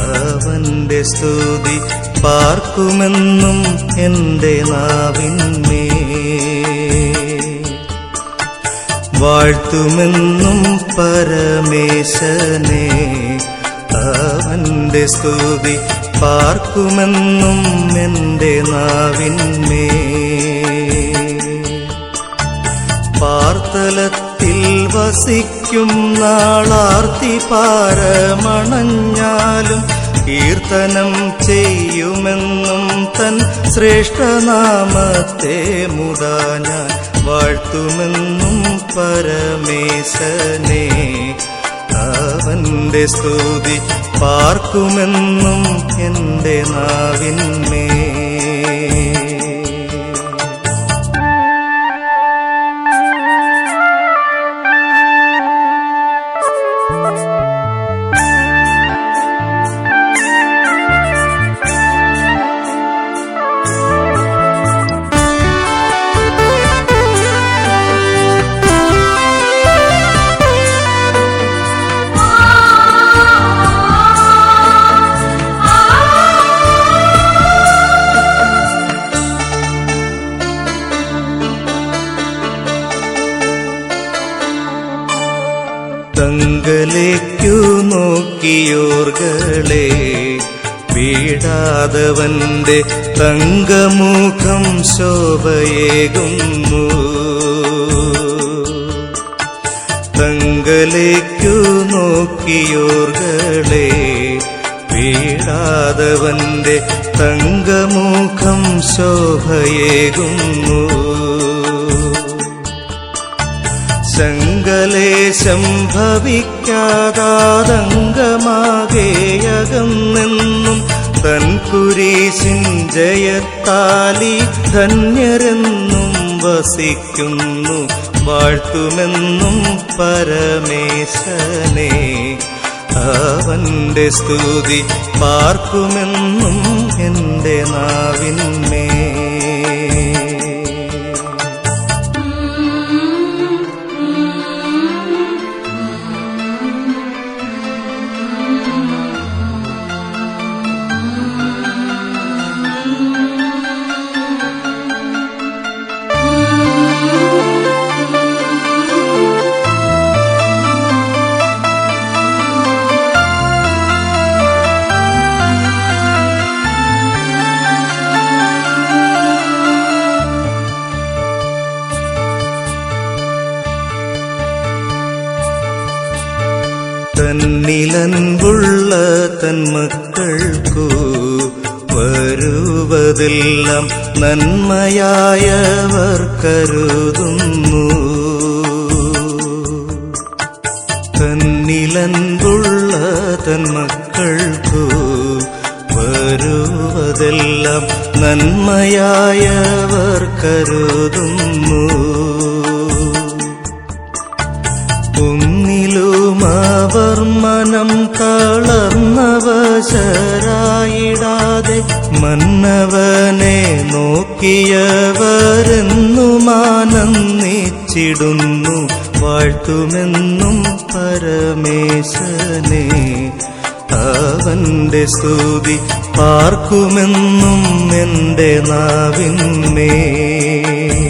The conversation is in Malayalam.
അവന്റെ സ്തുതി പാർക്കുമെന്നും എന്റെ നാവിന്മേ വാഴ്ത്തുമെന്നും പരമേശനെ അവന്റെ സ്തുതി പാർക്കുമെന്നും എന്റെ നാവിന്മേ പാർത്തലത്തിൽ വസിക്കും നാളാർത്തി പാരമണഞ്ഞാലും കീർത്തനം ചെയ്യുമെന്നും തൻ ശ്രേഷ്ഠനാമത്തെ മുതാ ഞാൻ വാഴ്ത്തുമെന്നും പരമേശനെ അവന്റെ സ്തുതി പാർക്കുമെന്നും എന്റെ നാവിന്മേ തങ്കലേക്കു നോക്കിയോർകളെ വീടാതവന്റെ തങ്കമുഖം ശോഭയേകുന്നു തങ്കലേക്കു നോക്കിയോർകളെ വീടാതവന്റെ തങ്കമുഖം ശോഭയേകുന്നു ശങ്കലേശം ഭവിക്കാതാതങ്കമാകേയകന്നെന്നും തൻ കുരീശിൻ ജയത്താലി ധന്യരെന്നും വസിക്കുന്നു വാഴ്ത്തുമെന്നും പരമേശനെ അവന്റെ സ്തുതി പാർക്കുമെന്നും എന്റെ നാവിന്മേ തന്നിലൻപുള്ള തൻ മക്കൾക്കു വരുവതെല്ലാം നന്മയായവർ കരുതുന്നു തന്നിലൻപുള്ള തൻ മക്കൾക്കു വരുവതെല്ലാം നന്മയായവർ കരുതുന്നു ഒന്നിലും അവർ മനം തളർന്നവശരായിടാതെ മന്നവനെ നോക്കിയവരെന്നും ആനന്ദിച്ചിടുന്നു വാഴ്ത്തുമെന്നും പരമേശനെ അവന്റെ സ്തുതി പാർക്കുമെന്നും എന്റെ നാവിന്മേ